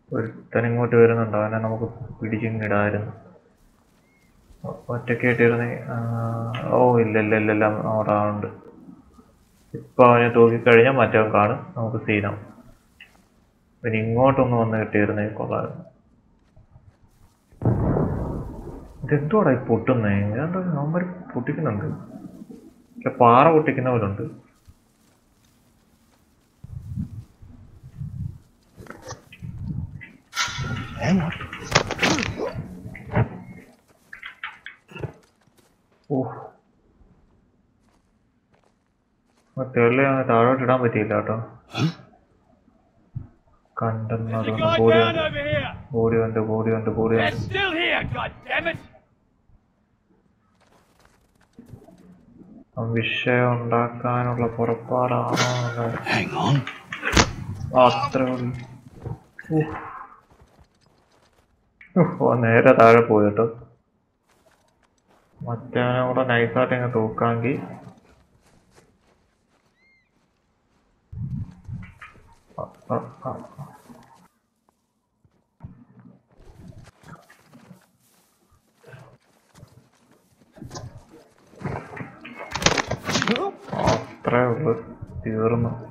ഒരുത്തൻ ഇങ്ങോട്ട് വരുന്നുണ്ട് അവനെ നമുക്ക് പിടിച്ചിങ്ങിടായിരുന്നു ഒറ്റക്കായിട്ടിരുന്ന് ഓ ഇല്ല ഇല്ല ഇല്ല ഇല്ല അവിടെ ആളുണ്ട് ഇപ്പൊ അവനെ തൂക്കിക്കഴിഞ്ഞാൽ മറ്റവൻ കാണും നമുക്ക് സീനാവും പിന്നെ ഇങ്ങോട്ടൊന്ന് വന്ന് കിട്ടിയിരുന്നെങ്കിൽ കൊള്ളായിരുന്നു ഇതെന്തോടാ ഈ പൊട്ടുന്നേ എന്താ അവന്മാർ പൊട്ടിക്കുന്നുണ്ട് ഇല്ല പാറ പൊട്ടിക്കുന്ന പോലെ ഉണ്ട് ഓ തെള്ളി താഴോട്ട് ഇടാൻ പറ്റിയില്ല കേട്ടോ കണ്ടെന്നത് There's a guy body down over here. Body ഉണ്ട് ബോഡി ഉണ്ട് ബോഡി They're ഉണ്ട് still here, God damn it! അവൻ വിഷയം ഉണ്ടാക്കാനുള്ള പുറപ്പാടാണോ എന്ന് Hang on. അത്രേ ഉള്ളൂ ഉഫ്. ഉഫ്, ഓ നേരെ താഴെ പോയി കേട്ടോ മറ്റവനെ കൂടെ നൈസായിട്ട് ഇങ്ങനെ തൂക്കാമെങ്കിൽ ആ, ആ, ആ, ആ. അത്രേ ഉള്ളു തീർന്നു